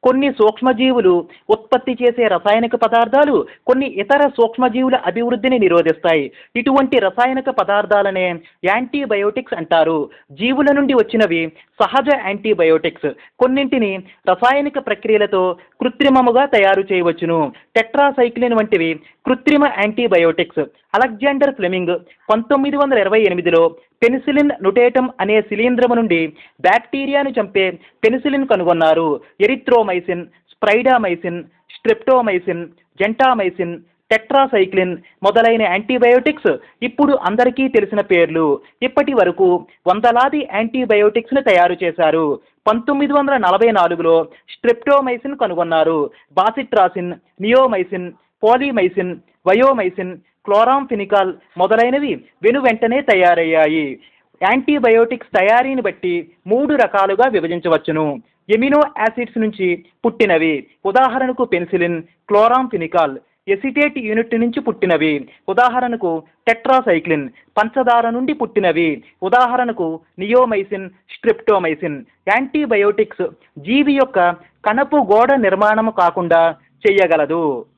కొన్ని సూక్ష్మజీవులు ఉత్పత్తి చేసే రసాయనిక పదార్థాలు కొన్ని ఇతర సూక్ష్మజీవుల అభివృద్ధిని నిరోధిస్తాయి ఇటువంటి రసాయనిక పదార్థాలనే యాంటీబయోటిక్స్ అంటారు జీవుల నుండి వచ్చినవి సహజ యాంటీబయోటిక్స్ కొన్నింటిని రసాయనిక ప్రక్రియలతో కృత్రిమముగా తయారు చేయవచ్చును టెట్రాసైక్లిన్ వంటివి కృత్రిమ యాంటీబయోటిక్స్ అలెగ్జాండర్ ఫ్లెమింగ్ పంతొమ్మిది వందల ఇరవై ఎనిమిదిలో పెనిసిలిన్ నుటేటం అనే శిలీంధ్రము నుండి బ్యాక్టీరియాను చంపే పెనిసిలిన్ కనుగొన్నారు ఎరిథ్రోమైసిన్ స్ప్రైడామైసిన్ స్ట్రిప్టోమైసిన్ జెంటామైసిన్ టెట్రాసైక్లిన్ మొదలైన యాంటీబయోటిక్స్ ఇప్పుడు అందరికీ తెలిసిన పేర్లు ఇప్పటి వరకు వందలాది యాంటీబయోటిక్స్ను తయారు చేశారు పంతొమ్మిది వందల నలభై నాలుగులో స్ట్రిప్టోమైసిన్ కనుగొన్నారు బాసిట్రాసిన్ నియోమైసిన్ పోలీమైసిన్ వయోమైసిన్ క్లోరాంఫినికాల్ మొదలైనవి వెను వెంటనే తయారయ్యాయి యాంటీబయోటిక్స్ తయారీని బట్టి మూడు రకాలుగా విభజించవచ్చును ఎమినో యాసిడ్స్ నుంచి పుట్టినవి ఉదాహరణకు పెన్సిలిన్ క్లోరాంఫినికాల్ ఎసిటేట్ యూనిట్ నుంచి పుట్టినవి ఉదాహరణకు టెట్రాసైక్లిన్ పంచదార నుండి పుట్టినవి ఉదాహరణకు నియోమైసిన్ స్ట్రిప్టోమైసిన్ యాంటీబయోటిక్స్ జీవి యొక్క కణపు గోడ నిర్మాణము కాకుండా చేయగలదు